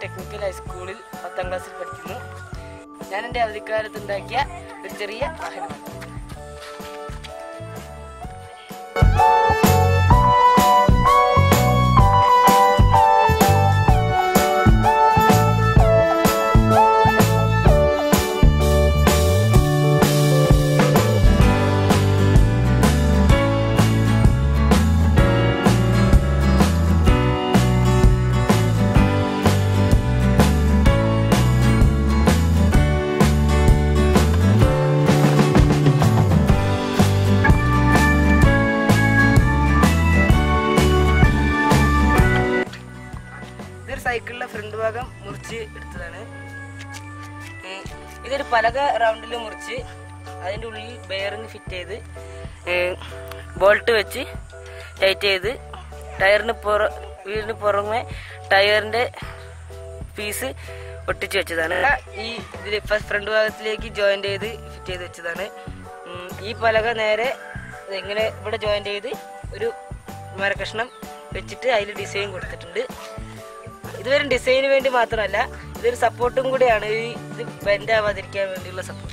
technical ഹൈസ്കൂളിൽ പത്താം ക്ലാസ്സിൽ പഠിക്കുന്നു ഞാൻ എൻ്റെ അവധിക്കാലത്ത് ഉണ്ടാക്കിയ ഒരു ചെറിയ വാഹനമാണ് ഇതൊരു സൈക്കിളിന്റെ ഫ്രണ്ട് ഭാഗം മുറിച്ച് എടുത്തതാണ് ഏ, ഇതൊരു പലക റൗണ്ടിൽ മുറിച്ച് അതിൻ്റെ ഉള്ളിൽ ബെയറിങ് ഫിറ്റ് ചെയ്ത് ബോൾട്ട് വെച്ച് ടൈറ്റ് ചെയ്ത് ടയറിന് പുറ വീടിന് പുറമെ ടയറിന്റെ പീസ് ഒട്ടിച്ച് വെച്ചതാണ് ഈ ഇതിൽ ഫ്രണ്ട് ഭാഗത്തിലേക്ക് ജോയിന്റ് ചെയ്ത് ഫിറ്റ് ചെയ്ത് വെച്ചതാണ് ഉം, ഈ പലക നേരെ ഇങ്ങനെ ഇവിടെ ജോയിന്റ് ചെയ്ത് ഒരു മരക്കഷ്ണം വെച്ചിട്ട് അതിൽ ഡിസൈൻ കൊടുത്തിട്ടുണ്ട് ഇതൊരു ഡിസൈന് വേണ്ടി മാത്രമല്ല ഇതൊരു സപ്പോർട്ടും കൂടിയാണ് ഈ ഇത് ബെൻഡ് ആവാതിരിക്കാൻ വേണ്ടിയുള്ള സപ്പോർട്ട്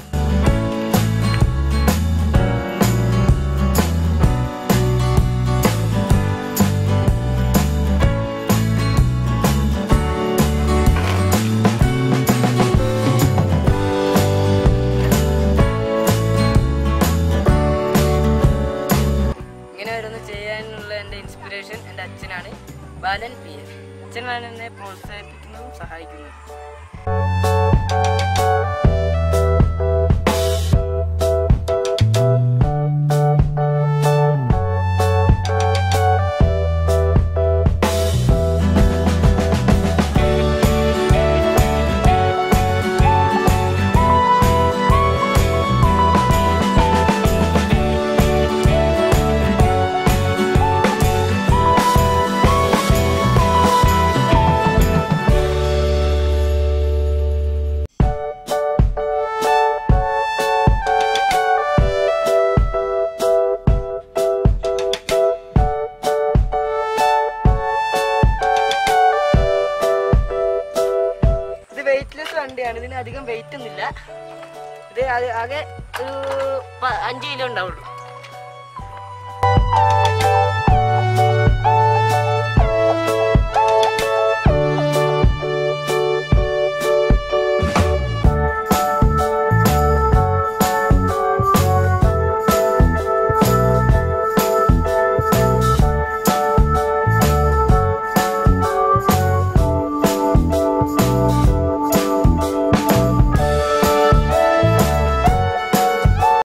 ഇങ്ങനെ ഓരോന്ന് ചെയ്യാനുള്ള എൻ്റെ ഇൻസ്പിറേഷൻ എൻ്റെ അച്ഛനാണ് ബാലൻ പി എഫ് അച്ഛനാണ് എന്നെ പ്രോത്സാഹിപ്പിക്കുന്നതും സഹായിക്കുന്നതും ഇത് വെയിറ്റ്ലെസ് വണ്ടിയാണ് ഇതിന് അധികം വെയിറ്റ് ഒന്നുമില്ല ഇത് ആ- ആകെ ഒരു പ- അഞ്ച് കിലോ ഉണ്ടാവുള്ളൂ